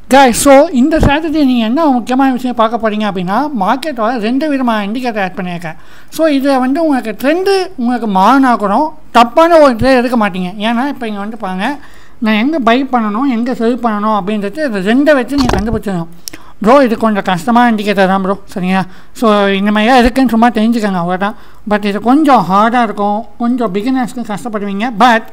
guys so இந்த strategy நீங்கள் என்ன முக்கியமான விஷயம் பார்க்க போகிறீங்க அப்படின்னா மார்க்கெட்டோட ரெண்டு விதமான இண்டிகேட்டர் ஆட் பண்ணியிருக்கேன் ஸோ இதில் வந்து உங்களுக்கு ட்ரெண்டு உங்களுக்கு மாறினா கூட தப்பான ஒரு ட்ரேட் எடுக்க மாட்டீங்க ஏன்னா இப்போ இங்கே வந்து பாருங்க நான் எங்கே பை பண்ணணும் எங்கே செல் பண்ணணும் அப்படின்றது இது ரெண்டை வச்சு நீங்கள் கண்டுபிடிச்சிடணும் ப்ரோ இது கொஞ்சம் கஷ்டமான இண்டிகேட்டர் தான் ப்ரோ சரிங்களா ஸோ இந்த மாதிரி தான் இருக்குன்னு சும்மா தெரிஞ்சுக்கோங்க அவ்வளோதான் பட் இது கொஞ்சம் ஹார்டாக இருக்கும் கொஞ்சம் பிகினர்ஸ்க்கு கஷ்டப்படுவீங்க பட்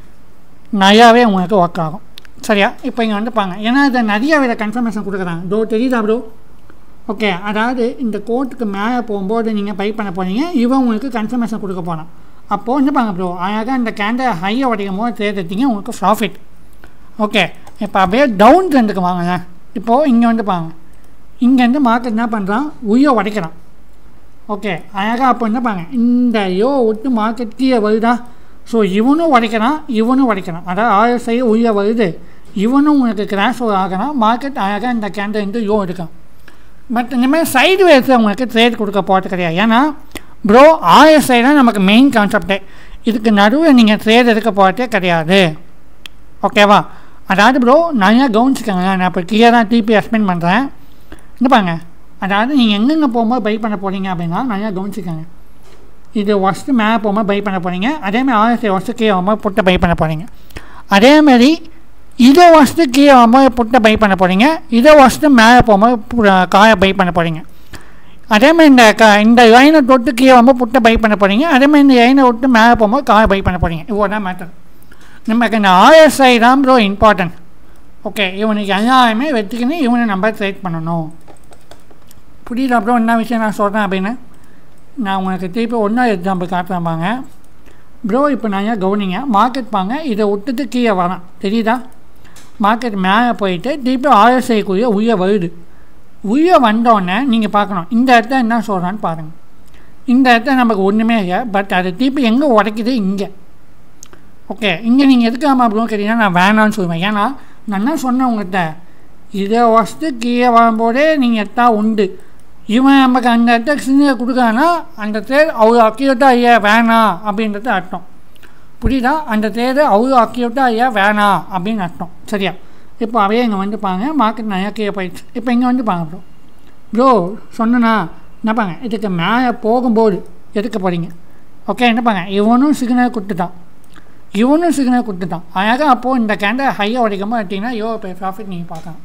நிறையாவே உங்களுக்கு ஒர்க் ஆகும் சரியா இப்போ இங்கே வந்து பாங்க ஏன்னா இதை நிறைய வித கன்ஃபர்மேஷன் கொடுக்குறாங்க ப்ரோ தெரியுதா ப்ரோ ஓகே அதாவது இந்த கோர்ட்டுக்கு மேலே போகும்போது நீங்கள் பை பண்ண போனீங்க இவன் உங்களுக்கு கன்ஃபர்மேஷன் கொடுக்க போனான் அப்போது வந்து பாங்க ப்ரோ அழகாக இந்த கேண்டை ஹையை உடைக்கும் போது தேர்ந்தெடுத்தீங்க உங்களுக்கு ப்ராஃபிட் ஓகே இப்போ அப்படியே டவுன் ட்ரெண்டுக்கு வாங்க இப்போது இங்கே வந்து பாங்க இங்கேருந்து மார்க்கெட் என்ன பண்ணுறான் உயோ உடைக்கிறான் ஓகே அழகாக அப்போ என்ன பாங்க இந்த யோ விட்டு மார்க்கெட் கீழே வருதா ஸோ இவனும் உடைக்கிறான் இவனும் உடைக்கிறான் அதாவது ஆர்எஸ்ஐ உய வருது இவனும் உங்களுக்கு கிராஷ் ஆகிறான் மார்க்கெட் அழகாக இந்த கேண்டல் வந்து யோ எடுக்கான் பட் இந்த மாதிரி சைடு வேஸில் உங்களுக்கு ட்ரேட் கொடுக்க போகிறது கிடையாது ஏன்னா ப்ரோ ஆர்எஸ்ஐ தான் நமக்கு மெயின் கான்செப்டே இதுக்கு நடுவில் நீங்கள் ட்ரேட் எடுக்க போகிறதே கிடையாது ஓகேவா அதாவது ப்ரோ நிறையா கவனிச்சுக்கோங்க நான் இப்போ கிளியராக டிபி எக்ஸ்பிளைன் பண்ணுறேன் இந்த பாருங்க அதாவது நீங்கள் எங்கெங்கே போகும்போது பை பண்ண போகிறீங்க அப்படின்னா நிறையா கவனிச்சுக்கோங்க இது ஒஸ்ட்டு மேலே போகும்போது பை பண்ண போகிறீங்க அதேமாதிரி ஆயிரத்தி ஒஸ்ட்டு கீழே வரும்போது புட்டை பை பண்ண போகிறீங்க அதேமாரி இதை ஒஸ்ட்டு கீழே வரும்போது புட்டை பை பண்ண போகிறீங்க இதை ஒஸ்ட்டு மேலே போகும்போது பு- காயை பை பண்ண போகிறீங்க அதேமாதிரி இந்த க இந்த லைனை தொட்டு கீழே வரும்போது புட்டை பை பண்ண போகிறீங்க அதேமாதிரி இந்த லைனை விட்டு மேலே போகும்போது காயை பை பண்ண போகிறீங்க இவ்வளோ தான் மேட்டர் நமக்கு இந்த ஆர்எஸ்ஐ தான் ப்ரோ இம்பார்ட்டன்ட் ஓகே இவனுக்கு எல்லாருமே வெற்றிக்கணும் இவனை நம்ம ட்ரேட் பண்ணணும் புரியுது அப்புறம் என்ன விஷயம் நான் சொல்கிறேன் அப்படின்னு நான் உங்களுக்கு திருப்பி ஒன்றா எக்ஸாம்பிள் காட்டுறேன் பாங்க ப்ரோ இப்போ நான் ஏன் கவனிங்க மார்க்கெட் பாங்க இதை விட்டுட்டு கீழே வரேன் தெரியுதா மார்க்கெட் மேலே போயிட்டு திருப்பி ஆர்எஸ்ஐக்குரிய உய வருது உய வந்தோடனே நீங்கள் பார்க்கணும் இந்த இடத்த என்ன சொல்கிறான்னு பாருங்கள் இந்த இடத்த நமக்கு ஒன்றுமே இல்லை பட் அது திருப்பி எங்கே உடைக்குது இங்கே ஓகே இங்கே நீங்கள் எதுக்காம அப்படின்னு கேட்டிங்கன்னா நான் வேணான்னு சொல்லுவேன் ஏன்னா நான் என்ன சொன்னேன் உங்கள்கிட்ட இதை ஃபஸ்ட்டு கீழே வரும்போதே நீங்கள் எட்டா உண்டு இவன் நமக்கு அந்த இடத்த சின்ன கொடுக்குறான்னா அந்த தேர் அவ்வளோ அக்யூரேட்டாக ஐயா வேணாம் அப்படின்றது அர்த்தம் புரியுதா அந்த தேர் அவ்வளோ அக்யூரேட்டாக ஐயா வேணாம் அப்படின்னு அர்த்தம் சரியா இப்போ அவையே இங்கே வந்து பாருங்க மார்க்கெட் நிறையா கீழே போயிடுச்சு இப்போ இங்கே வந்து பாருங்க ப்ரோ ப்ரோ சொன்னனா என்ன பாங்க இதுக்கு மேலே போகும்போது எடுக்க போகிறீங்க ஓகே என்ன பாங்க இவனும் சிக்னல் கொடுத்துட்டான் இவனும் சிக்னல் கொடுத்துட்டான் அழகாக அப்போது இந்த கேண்டை ஹையாக உடைக்காமல் எடுத்திங்கன்னா எவ்வளோ பெரிய ப்ராஃபிட் நீங்கள் பார்க்கலாம்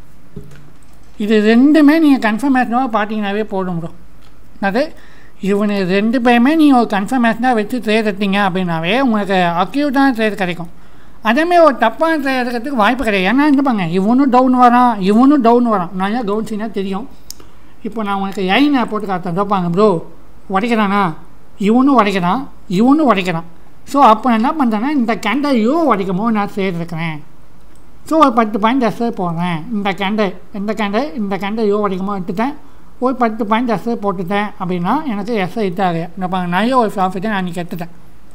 இது ரெண்டுமே நீங்கள் கன்ஃபர்மேஷனாக பார்த்தீங்கன்னாவே போதும் ப்ரோ அது இவனு ரெண்டு பேருமே நீங்கள் ஒரு கன்ஃபர்மேஷனாக வச்சு ட்ரேட் எடுத்தீங்க அப்படின்னாவே உங்களுக்கு அக்யூட்டான ட்ரேட் கிடைக்கும் அதேமாதிரி ஒரு தப்பான ட்ரேட் எடுக்கிறதுக்கு வாய்ப்பு கிடையாது ஏன்னா என்ன பாங்க இவனும் டவுன் வரான் இவனும் டவுன் வரான் நிறையா கவனிச்சிங்கன்னா தெரியும் இப்போ நான் உங்களுக்கு ஐனை போட்டு காட்டுறேன் தப்பாங்க ப்ரோ உடைக்கிறானா இவனும் உடைக்கிறான் இவனும் உடைக்கிறான் ஸோ அப்போ என்ன பண்ணுறேன்னா இந்த கேண்டையோ உடைக்கும் போது நான் ட்ரேட் எடுக்கிறேன் ஸோ ஒரு பத்து பாயிண்ட் எஸ்ஸே போடுறேன் இந்த கேண்டை இந்த கேண்டை இந்த கேண்டை யோ வரைக்குமோ எடுத்துட்டேன் ஒரு பத்து பாயிண்ட் எஸ்ஸே போட்டுட்டேன் அப்படின்னா எனக்கு எஸ்ஐ இட்டாக இந்த பாருங்க நிறைய ஒரு ப்ராஃபிட்டை நான் அன்றைக்கி எடுத்துட்டேன்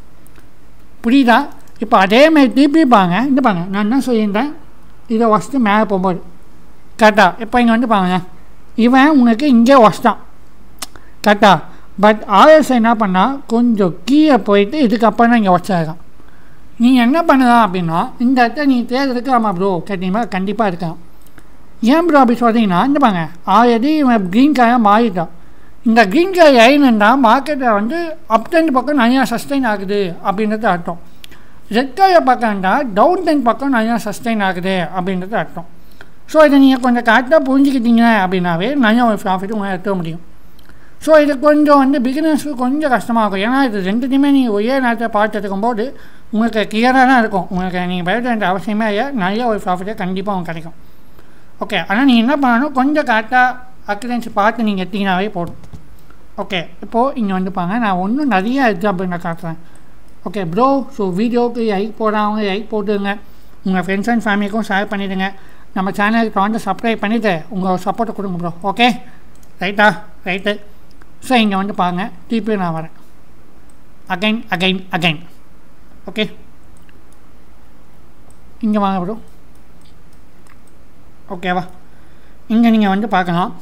புரியுதா இப்போ அதேமாரி திருப்பி பாங்க இந்த பாருங்க நான் என்ன சொல்லியிருந்தேன் இதை ஃபஸ்ட்டு மேலே போகும்போது கரெக்டா இப்போ இங்கே வந்து பாருங்க இவன் உனக்கு இங்கே வச்சிட்டான் கரெக்டா பட் ஆர்எஸ் என்ன பண்ணால் கொஞ்சம் கீழே போயிட்டு இதுக்கப்புறம் தான் இங்கே வச்சிருக்கான் நீங்கள் என்ன பண்ணலாம் அப்படின்னா இந்த இடத்த நீங்கள் தேர்தல் இருக்காமா ப்ரோ கேட்டீங்கன்னா கண்டிப்பாக இருக்கலாம் ஏன் ப்ரோ அப்படி சொல்கிறீங்கன்னா இந்த பாங்க ஆல்ரெடி இவன் க்ரீன் காயாக மாறிட்டான் இந்த க்ரீன் காய் ஐனுன்னா மார்க்கெட்டில் வந்து அப் ட்ரெண்ட் பக்கம் நிறையா சஸ்டைன் ஆகுது அப்படின்றது அர்த்தம் ரெட் காயை பக்கம்டா டவுன் ட்ரெண்ட் பக்கம் நிறையா சஸ்டைன் ஆகுது அப்படின்றது அர்த்தம் ஸோ இதை நீங்கள் கொஞ்சம் கரெக்டாக புரிஞ்சுக்கிட்டீங்க அப்படின்னாவே நிறையா ஒரு ப்ராஃபிட் உங்களால் எடுக்க முடியும் ஸோ இது கொஞ்சம் வந்து பிகினர்ஸ்க்கு கொஞ்சம் கஷ்டமாக இருக்கும் ஏன்னா இது ரெண்டுத்தையுமே நீங்கள் ஒரே நேரத்தில் பார்த்து எடுக்கும்போது உங்களுக்கு கிளியராக தான் இருக்கும் உங்களுக்கு நீங்கள் பயப்பட வேண்டிய அவசியமே இல்லை நிறைய ஒரு ப்ராஃபிட்டே கண்டிப்பாக உங்களுக்கு கிடைக்கும் ஓகே ஆனால் நீங்கள் என்ன பண்ணணும் கொஞ்சம் கரெக்டாக அக்யூரன்ஸ் பார்த்து நீங்கள் எடுத்தீங்கன்னாவே போதும் ஓகே இப்போது இங்கே வந்து பாங்க நான் ஒன்றும் நிறைய எக்ஸாம்பிள் நான் காட்டுறேன் ஓகே ப்ரோ ஸோ வீடியோவுக்கு லைக் போடுறவங்க லைக் போட்டுருங்க உங்கள் ஃப்ரெண்ட்ஸ் அண்ட் ஃபேமிலிக்கும் ஷேர் பண்ணிவிடுங்க நம்ம சேனலுக்கு தொடர்ந்து சப்ஸ்கிரைப் பண்ணிவிட்டு உங்கள் சப்போர்ட்டை கொடுங்க ப்ரோ ஓகே ரைட்டா ரைட்டு ஸோ இங்கே வந்து பாருங்க திருப்பி நான் வரேன் அகைன் அகைன் அகைன் ஓகே இங்கே வாங்க ப்ரோ ஓகேவா இங்கே நீங்கள் வந்து பார்க்கலாம்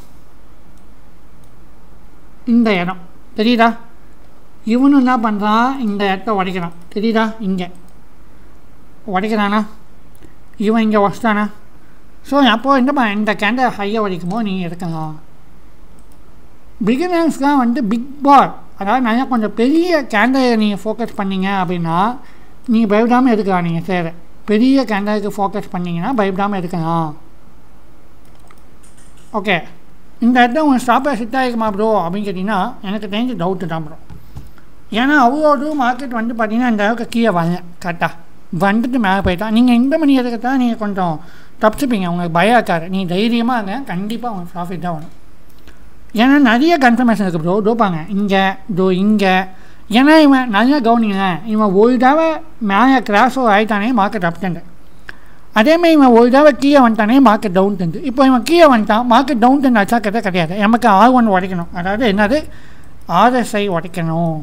இந்த இடம் தெரியுதா இவனும் என்ன பண்ணுறான் இந்த இடத்த உடைக்கிறான் தெரியுதா இங்கே உடைக்கிறானா இவன் இங்கே வச்சிட்டானா ஸோ அப்போது இந்த மா- இந்த கேண்டல் ஹையாக வரைக்குமோ நீங்கள் எடுக்கலாம் பிகினர்ஸ்லாம் வந்து பிக் பால் அதாவது நிறையா கொஞ்சம் பெரிய கேண்டலை நீங்கள் ஃபோக்கஸ் பண்ணீங்க அப்படின்னா நீங்கள் பயப்படாமல் எடுக்கலாம் நீங்கள் சேர பெரிய கேண்டலுக்கு ஃபோக்கஸ் பண்ணீங்கன்னா பயப்படாமல் எடுக்கலாம் ஓகே இந்த இடத்துல உங்கள் ஸ்டாப்பை செட் ஆகிக்குமா ப்ரோ அப்படின்னு கேட்டிங்கன்னா எனக்கு தெரிஞ்ச டவுட்டு தான் ப்ரோ ஏன்னா அவ்வளோ மார்க்கெட் வந்து பார்த்தீங்கன்னா அந்த அளவுக்கு கீழே வரல கரெக்டாக வந்துட்டு மேலே போயிட்டா நீங்கள் இந்த மணி எடுக்கத்தான் நீங்கள் கொஞ்சம் தப்பிச்சுப்பீங்க உங்களுக்கு பயம் இருக்காது நீங்கள் தைரியமாக இருங்க கண்டிப்பாக உங்களுக்கு ப்ராஃபிட் தான் வரும் ஏன்னா நிறைய கன்ஃபர்மேஷன் இருக்குது ப்ரோ தோப்பாங்க இங்கே தோ இங்கே ஏன்னா இவன் நல்லா கவனிங்க இவன் ஒரு தடவை மேலே கிராஸோ ஆகிட்டானே மார்க்கெட் அப் டெண்டு அதேமாதிரி இவன் ஒரு தடவை கீழே வந்துட்டானே மார்க்கெட் டவுன் டெண்டு இப்போ இவன் கீழே வந்துட்டான் மார்க்கெட் டவுன் டென் ஆச்சா கிட்ட கிடையாது நமக்கு ஆர் ஒன் உடைக்கணும் அதாவது என்னது ஆர்எஸ்ஐ உடைக்கணும்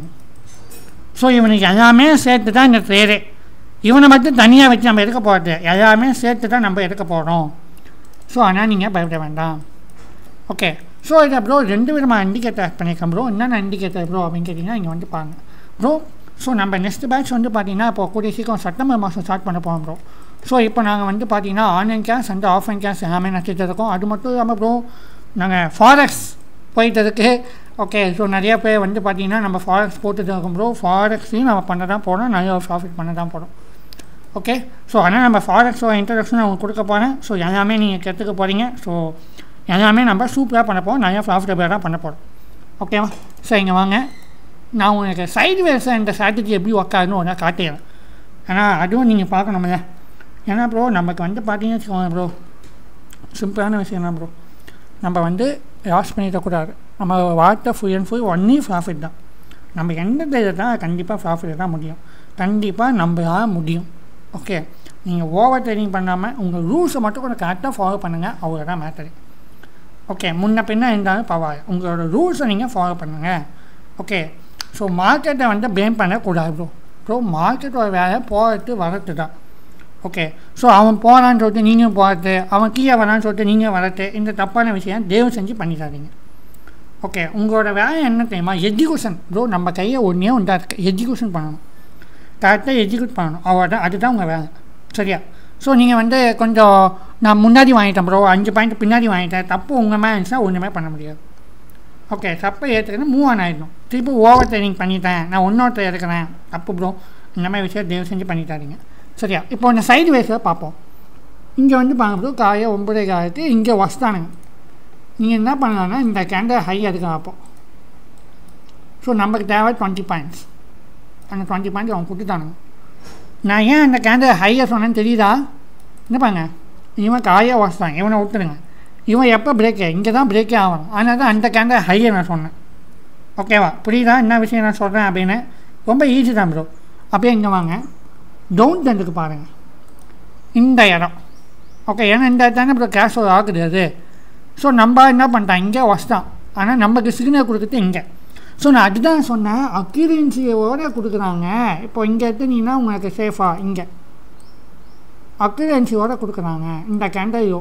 ஸோ இவனுக்கு எல்லாமே சேர்த்து தான் இந்த ட்ரேடே இவனை மட்டும் தனியாக வச்சு நம்ம எடுக்க போகிறது எல்லாமே சேர்த்து தான் நம்ம எடுக்க போகிறோம் ஸோ ஆனால் நீங்கள் பயப்பட வேண்டாம் ஓகே ஸோ இதை ப்ரோ ரெண்டு விதமாக இண்டிகேட்டர் ஆட் பண்ணியிருக்கேன் ப்ரோ என்னென்ன இண்டிகேட்டர் ப்ரோ அப்படின்னு கேட்டிங்கன்னா இங்கே வந்து பாருங்க ப்ரோ ஸோ நம்ம நெக்ஸ்ட் பேட்ச் வந்து பார்த்தீங்கன்னா இப்போ கூடிய சீக்கிரம் செப்டம்பர் மாதம் ஸ்டார்ட் பண்ண போகிறோம் ப்ரோ ஸோ இப்போ நாங்கள் வந்து பார்த்தீங்கன்னா online class and offline class எல்லாமே நடத்திட்டு இருக்கோம் அது மட்டும் இல்லாமல் ப்ரோ நாங்கள் ஃபாரெக்ஸ் போயிட்டு இருக்கு ஓகே ஸோ நிறைய பேர் வந்து பார்த்தீங்கன்னா நம்ம ஃபாரெக்ஸ் போட்டுட்டு இருக்கோம் ப்ரோ ஃபாரெக்ஸையும் நம்ம பண்ண தான் போகிறோம் நிறைய ப்ராஃபிட் பண்ண தான் போகிறோம் ஓகே ஸோ ஆனால் நம்ம ஃபாரெக்ஸோட இன்ட்ரடக்ஷன் அவங்க கொடுக்க போகிறேன் ஸோ எல்லாமே நீங்கள் கற்றுக்க போகிறீங்க ஸோ எல்லாமே நம்ம சூப்பராக பண்ண போகிறோம் நிறையா ப்ராஃபிட்டபிளாக தான் பண்ண போகிறோம் ஓகேவா ஸோ இங்கே வாங்க நான் உங்களுக்கு சைடு வேஸை இந்த ஸ்ட்ராட்டஜி எப்படி ஒர்க் ஆகுதுன்னு ஒன்றா காட்டிடுறேன் ஆனால் அதுவும் நீங்கள் பார்க்கணும்ல ஏன்னா ப்ரோ நமக்கு வந்து பார்த்தீங்கன்னு வச்சுக்கோங்க ப்ரோ சிம்பிளான விஷயம் தான் ப்ரோ நம்ம வந்து லாஸ் பண்ணிடக்கூடாது நம்ம வார்த்தை full and full only profit தான் நம்ம எந்த டைரில் தான் கண்டிப்பாக ப்ராஃபிட் தான் முடியும் கண்டிப்பாக நம்மளால் முடியும் ஓகே நீங்கள் ஓவர் ட்ரைனிங் பண்ணாமல் உங்கள் ரூல்ஸை மட்டும் கொஞ்சம் கரெக்டாக ஃபாலோ பண்ணுங்கள் அவ்வளோ தான் மேட்டரு ஓகே முன்ன பின்ன இருந்தாலும் பரவாயில்ல உங்களோட ரூல்ஸை நீங்கள் ஃபாலோ பண்ணுங்கள் ஓகே ஸோ மார்க்கெட்டை வந்து ப்ளேம் பண்ணக்கூடாது ப்ரோ ப்ரோ மார்க்கெட்டோட வேலை போகிறது வரது தான் ஓகே ஸோ அவன் போகிறான்னு சொல்லிட்டு நீங்களும் போகிறது அவன் கீழே வரான்னு சொல்லிட்டு நீங்கள் வரது இந்த தப்பான விஷயம் தயவு செஞ்சு பண்ணிடாதீங்க ஓகே உங்களோட வேலை என்ன தெரியுமா எஜுகேஷன் ப்ரோ நம்ம கையை ஒன்றே ஒன்றா இருக்குது எஜுகேஷன் பண்ணணும் கரெக்டாக எஜுகேட் பண்ணணும் அவ்வளோதான் அதுதான் உங்கள் வேலை சரியா ஸோ நீங்கள் வந்து கொஞ்சம் நான் முன்னாடி வாங்கிட்டேன் ப்ரோ அஞ்சு பாயிண்ட் பின்னாடி வாங்கிட்டேன் தப்பு உங்கள் மேலே இருந்துச்சுன்னா ஒன்றுமே பண்ண முடியாது ஓகே தப்பை ஏற்றுக்கணும் மூவ் ஆன் ஆகிடும் திருப்பி ஓவர் ட்ரைனிங் பண்ணிட்டேன் நான் இன்னொருத்தர் எடுக்கிறேன் தப்பு ப்ரோ இந்த மாதிரி விஷயம் தயவு செஞ்சு பண்ணிட்டாதீங்க சரியா இப்போ இந்த சைடு வேஸை பார்ப்போம் இங்கே வந்து பாருங்க ப்ரோ காய ஒன்பதே காலத்து இங்கே வஸ்தானுங்க நீங்கள் என்ன பண்ணலாம்னா இந்த கேண்டல் ஹை எடுக்கலாம் அப்போ ஸோ நமக்கு தேவை டுவெண்ட்டி பாயிண்ட்ஸ் அந்த டுவெண்ட்டி பாயிண்ட்ஸ் அவங்க கொடுத்துட்டானுங்க நான் ஏன் அந்த கேண்டல் ஹையை சொன்னேன்னு தெரியுதா என்ன பாருங்க இவன் காய வஸ்தான் இவனை விட்டுருங்க இவன் எப்போ பிரேக்கே இங்கே தான் பிரேக்கே ஆகணும் அதனால தான் அந்த கேண்டல் ஹையை நான் சொன்னேன் ஓகேவா புரியுதா என்ன விஷயம் நான் சொல்கிறேன் அப்படின்னு ரொம்ப ஈஸி தான் ப்ரோ அப்படியே இங்கே வாங்க டவுன் டென்ட்டுக்கு பாருங்கள் இந்த இடம் ஓகே ஏன்னா இந்த இடத்தானே ப்ரோ கேஷ் ஆகுது அது ஸோ நம்ம என்ன பண்ணிட்டான் இங்கே வஸ்தான் ஆனால் நமக்கு சிக்னல் கொடுக்குறது இங்கே ஸோ நான் அதுதான் சொன்னேன் அக்யூரன்சியோட கொடுக்குறாங்க இப்போ இங்கே எடுத்தீங்கன்னா உங்களுக்கு சேஃபாக இங்கே அக்யூரன்சியோட கொடுக்குறாங்க இந்த கேண்டையோ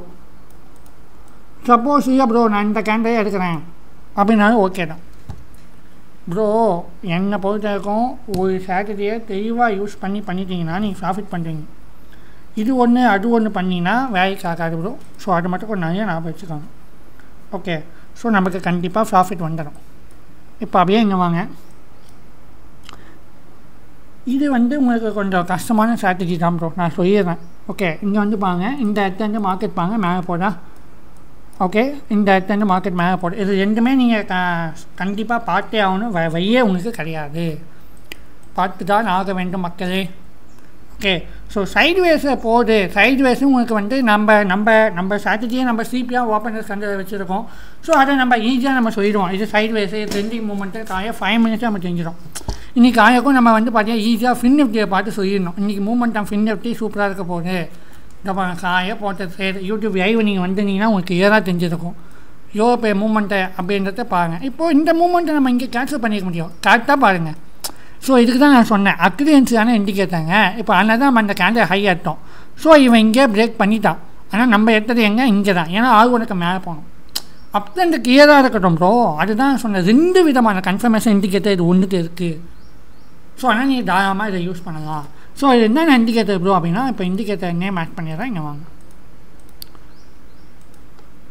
சப்போஸ் இல்லை ப்ரோ நான் இந்த கேண்டையே எடுக்கிறேன் அப்படின்னாலும் ஓகே தான் ப்ரோ என்னை பொறுத்த வரைக்கும் ஒரு ஸ்ட்ராட்டஜியை தெளிவாக யூஸ் பண்ணி பண்ணிட்டீங்கன்னா நீங்கள் ப்ராஃபிட் பண்ணுறீங்க இது ஒன்று அது ஒன்று பண்ணிங்கன்னா வேலைக்கு ஆகாது ப்ரோ ஸோ அது மட்டும் கொஞ்சம் நிறைய ஞாபகம் வச்சுக்கோங்க ஓகே ஸோ நமக்கு கண்டிப்பாக ப்ராஃபிட் வந்துடும் இப்போ அப்படியே இங்கே வாங்க இது வந்து உங்களுக்கு கொஞ்சம் கஷ்டமான ஸ்ட்ராட்டஜி தான் ப்ரோ நான் சொல்லிடுறேன் ஓகே இங்கே வந்து பாருங்க இந்த இடத்துலேருந்து மார்க்கெட் பாருங்க மேலே போதா ஓகே இந்த இடத்துலேருந்து மார்க்கெட் மேலே போடு இது ரெண்டுமே நீங்கள் க கண்டிப்பாக பார்த்தே ஆகணும் வ வையே உங்களுக்கு கிடையாது பார்த்து தான் ஆக வேண்டும் மக்களே ஓகே ஸோ சைடு வேஸை போகுது சைடு வேஸும் உங்களுக்கு வந்து நம்ம நம்ம நம்ம ஸ்ட்ராட்டஜியை நம்ம சிபியாக ஓப்பனர்ஸ் கண்டு வச்சுருக்கோம் ஸோ அதை நம்ம ஈஸியாக நம்ம சொல்லிடுவோம் இது சைடு வேஸு ட்ரெண்டிங் மூமெண்ட்டு காய ஃபைவ் மினிட்ஸ் நம்ம தெரிஞ்சிடும் இன்றைக்கி காயக்கும் நம்ம வந்து பார்த்தீங்கன்னா ஈஸியாக ஃபின் நிஃப்டியை பார்த்து சொல்லிடணும் இன்றைக்கி மூமெண்ட் ஆஃப் ஃபின் நிஃப்டி சூப்பராக இருக்க போகுது இந்த காய போட்ட சரி யூடியூப் லைவ் நீங்கள் வந்தீங்கன்னா உங்களுக்கு கிளியராக தெரிஞ்சிருக்கும் எவ்வளோ பெரிய மூமெண்ட்டை அப்படின்றத பாருங்கள் இப்போது இந்த மூமெண்ட்டை நம்ம இங்கே கேன்சல் பண்ணிக்க முடியும் கரெக்டாக பாருங்கள் ஸோ இதுக்கு தான் நான் சொன்னேன் அக்ரியன்ஸான இண்டிகேட்டாங்க இப்போ அதனால தான் நம்ம அந்த கேண்டில் ஹை ஆட்டோம் ஸோ இவன் இங்கே பிரேக் பண்ணிட்டான் ஆனால் நம்ம எடுத்தது எங்கே இங்கே தான் ஏன்னா ஆழ்வனுக்கு மேலே போகணும் அப்போ இந்த கிளியராக இருக்கட்டும் ப்ரோ அதுதான் சொன்னேன் ரெண்டு விதமான கன்ஃபர்மேஷன் இண்டிகேட்டர் இது ஒன்றுக்கு இருக்குது ஸோ ஆனால் நீங்கள் தாராளமாக இதை யூஸ் பண்ணலாம் ஸோ இது என்னென்ன இண்டிகேட்டர் ப்ரோ அப்படின்னா இப்போ இண்டிகேட்டர் நேம் ஆட் பண்ணிடுறேன் இங்கே வாங்க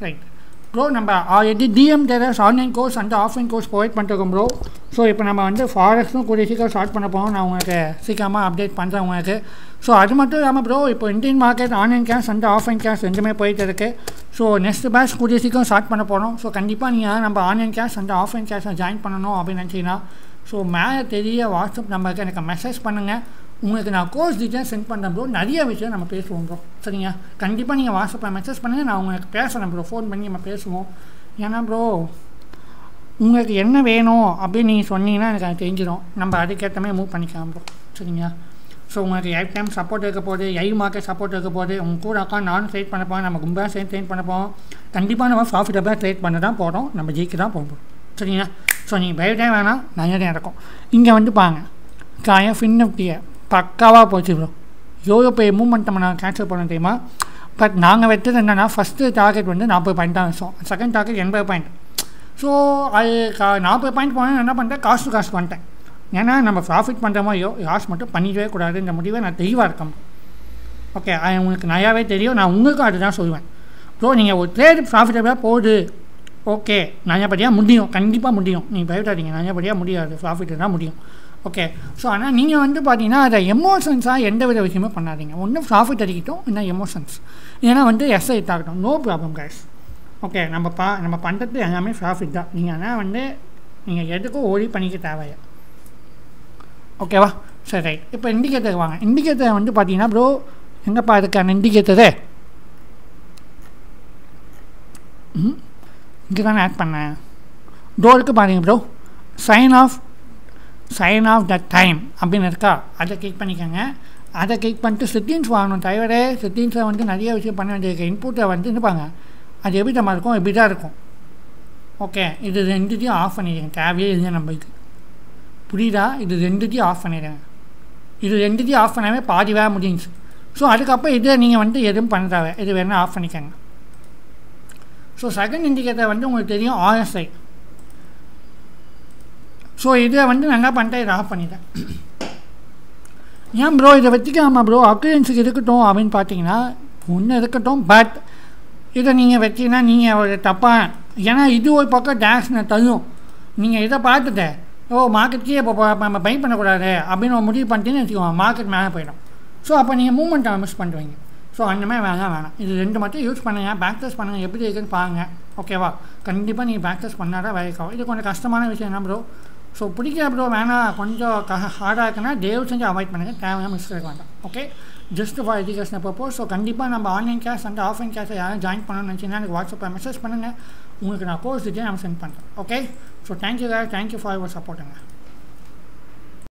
ரைட் ப்ரோ நம்ம already TM traders online course and offline course provide பண்ணிருக்கோம் ப்ரோ ஸோ இப்போ நம்ம வந்து ஃபாரஸ்ட்டும் கூடிய சீக்கிரம் ஸ்டார்ட் பண்ண போகிறோம் நான் உங்களுக்கு சீக்கிரமாக அப்டேட் பண்ணுறேன் உங்களுக்கு ஸோ அது மட்டும் இல்லாமல் ப்ரோ இப்போ Indian market online class and offline class ரெண்டுமே போயிட்டு இருக்கு ஸோ நெக்ஸ்ட் பேட்ச் கூடிய சீக்கிரம் ஸ்டார்ட் பண்ண போகிறோம் ஸோ கண்டிப்பாக நீங்கள் நம்ம ஆன்லைன் கிளாஸ் அண்ட் ஆஃப்லைன் கிளாஸை ஜாயின் பண்ணணும் அப்படின்னு நினச்சிங்கன்னா ஸோ மேலே தெரிய வாட்ஸ்அப் நம்பருக்கு எனக்கு மெசேஜ் பண்ணுங்கள் உங்களுக்கு நான் கோர்ஸ் டீட்டெயில் சென்ட் பண்ணுறேன் ப்ரோ நிறைய விஷயம் நம்ம பேசுவோம் ப்ரோ சரிங்க கண்டிப்பாக நீங்கள் வாட்ஸ்அப்பில் மெசேஜ் பண்ணுங்கள் நான் உங்களுக்கு பேசுகிறேன் ப்ரோ ஃபோன் பண்ணி நம்ம பேசுவோம் ஏன்னா ப்ரோ உங்களுக்கு என்ன வேணும் அப்படின்னு நீங்கள் சொன்னீங்கன்னா எனக்கு அது தெரிஞ்சிடும் நம்ம அதுக்கேற்ற மாதிரி மூவ் பண்ணிக்கலாம் ப்ரோ சரிங்களா ஸோ உங்களுக்கு லைஃப் டைம் சப்போர்ட் இருக்க போகுது ஐ மார்க்கெட் சப்போர்ட் இருக்க போகுது உங்க கூட அக்கௌண்ட் நானும் ட்ரேட் பண்ண போகிறேன் நம்ம கும்பலாக சேர்ந்து ட்ரேட் பண்ண போகிறோம் கண்டிப்பாக நம்ம ப்ராஃபிட்டபிளாக ட்ரேட் பண்ண தான் போகிறோம் நம்ம ஜெயிக்க தான் போகிறோம் சரிங்களா ஸோ நீங்கள் பயட்டே வேணாம் நிறைய நடக்கும் இங்கே வந்து பாருங்க காயம் ஃபின்னிஃப்டியை பக்காவாக போச்சு ப்ரோ எவ்வளோ பெரிய மூவ்மெண்ட் நம்ம நான் கேன்சல் பண்ண தெரியுமா பட் நாங்கள் வெட்டது என்னென்னா ஃபஸ்ட்டு டார்கெட் வந்து நாற்பது பாயிண்ட் தான் வச்சோம் செகண்ட் டார்கெட் எண்பது பாயிண்ட் ஸோ அது கா நாற்பது பாயிண்ட் போனால் என்ன பண்ணிட்டேன் காசு காசு பண்ணிட்டேன் ஏன்னா நம்ம ப்ராஃபிட் பண்ணுற மாதிரியோ லாஸ் மட்டும் பண்ணிக்கவே கூடாது இந்த முடிவை நான் தெளிவாக இருக்கேன் ஓகே அது உங்களுக்கு நிறையாவே தெரியும் நான் உங்களுக்கும் அதுதான் சொல்லுவேன் ஸோ நீங்கள் ஒரு ட்ரேடு ப்ராஃபிட்டபிளாக போகுது ஓகே நல்லபடியாக முடியும் கண்டிப்பாக முடியும் நீங்கள் பயப்படாதீங்க நல்லபடியாக முடியாது ப்ராஃபிட் தான் முடியும் ஓகே ஸோ ஆனால் நீங்கள் வந்து பார்த்தீங்கன்னா அதை எமோஷன்ஸாக எந்த வித விஷயமே பண்ணாதீங்க ஒன்று ப்ராஃபிட் அடிக்கட்டும் இல்லை எமோஷன்ஸ் ஏன்னா வந்து எஸ்ஐ ஆகட்டும் நோ ப்ராப்ளம் கைஸ் ஓகே நம்ம பா நம்ம பண்ணுறது எல்லாமே ப்ராஃபிட் தான் நீங்கள் ஆனால் வந்து நீங்கள் எதுக்கும் ஓடி பண்ணிக்க தேவையா ஓகேவா சரி ரைட் இப்போ இண்டிகேட்டர் வாங்க இண்டிகேட்டர் வந்து பார்த்தீங்கன்னா ப்ரோ எங்கப்பா இருக்கான இண்டிகேட்டரு ம் இங்கே தானே ஆட் பண்ணேன் டோருக்கு பாருங்க bro sign off sign off the time அப்படின்னு இருக்கா அதை கிளிக் பண்ணிக்கோங்க அதை கிளிக் பண்ணிட்டு செட்டிங்ஸ் வாங்கணும் தவிர செட்டிங்ஸை வந்து நிறைய விஷயம் பண்ண வேண்டியிருக்க இன்புட்டை வந்து இருப்பாங்க அது எப்படி நம்ம இருக்கும் எப்படி தான் இருக்கும் ஓகே இது ரெண்டுத்தையும் ஆஃப் பண்ணிடுங்க தேவையே இல்லை நம்மளுக்கு புரியுதா இது ரெண்டுத்தையும் ஆஃப் பண்ணிடுங்க இது ரெண்டுத்தையும் ஆஃப் பண்ணாவே பாதி வேலை முடிஞ்சுச்சு ஸோ அதுக்கப்புறம் இதை நீங்கள் வந்து எதுவும் பண்ண தேவை இது வேணால் ஆஃப் பண்ணிக்கோங்க ஸோ செகண்ட் இண்டிகேட்டர் வந்து உங்களுக்கு தெரியும் ஆர்எஸ்ஐ ஸோ இதை வந்து நல்லா பண்ணிட்டேன் இதை ஆஃப் பண்ணிட்டேன் ஏன் ப்ரோ இதை வச்சுக்காமா ப்ரோ அக்ரியன்ஸுக்கு இருக்கட்டும் அப்படின்னு பார்த்தீங்கன்னா ஒன்று இருக்கட்டும் பட் இதை நீங்கள் வச்சிங்கன்னா நீங்கள் ஒரு தப்பாக ஏன்னா இது ஒரு பக்கம் டேக்ஸ்னை தள்ளும் நீங்கள் இதை பார்த்துட்டு ஓ மார்க்கெட்கே இப்போ நம்ம பை பண்ணக்கூடாது அப்படின்னு ஒரு முடிவு பண்ணிட்டீங்கன்னு வச்சுக்கோங்க மார்க்கெட் மேலே போயிடும் ஸோ அப்போ நீங்கள் மூவ்மெண்ட்டை மிஸ் பண்ணுவீங்க ஸோ அந்த மாதிரி வேணாம் வேணாம் இது ரெண்டு மட்டும் யூஸ் பண்ணுங்கள் பேக் டெஸ்ட் பண்ணுங்கள் எப்படி இருக்குன்னு பாருங்கள் ஓகேவா கண்டிப்பாக நீங்கள் பேக் டெஸ்ட் பண்ணால் தான் வேலைக்காகும் இது கொஞ்சம் கஷ்டமான விஷயம் என்ன ப்ரோ ஸோ பிடிக்கல ப்ரோ வேணாம் கொஞ்சம் க ஹார்டாக இருக்குன்னா தயவு செஞ்சு அவாய்ட் பண்ணுங்கள் தேவையான மிஸ்டேக் வேண்டாம் okay just for education purpose so கண்டிப்பாக நம்ம ஆன்லைன் கிளாஸ் அண்ட் ஆஃப்லைன் கிளாஸை யாரும் ஜாயின் பண்ணணும்னு நினச்சிங்கன்னா எனக்கு வாட்ஸ்அப்பில் மெசேஜ் பண்ணுங்கள் உங்களுக்கு நான் கோர்ஸ் டீட்டெயில் நான் சென்ட் பண்ணுறேன் okay so thank you thank you for your சப்போர்ட்டுங்க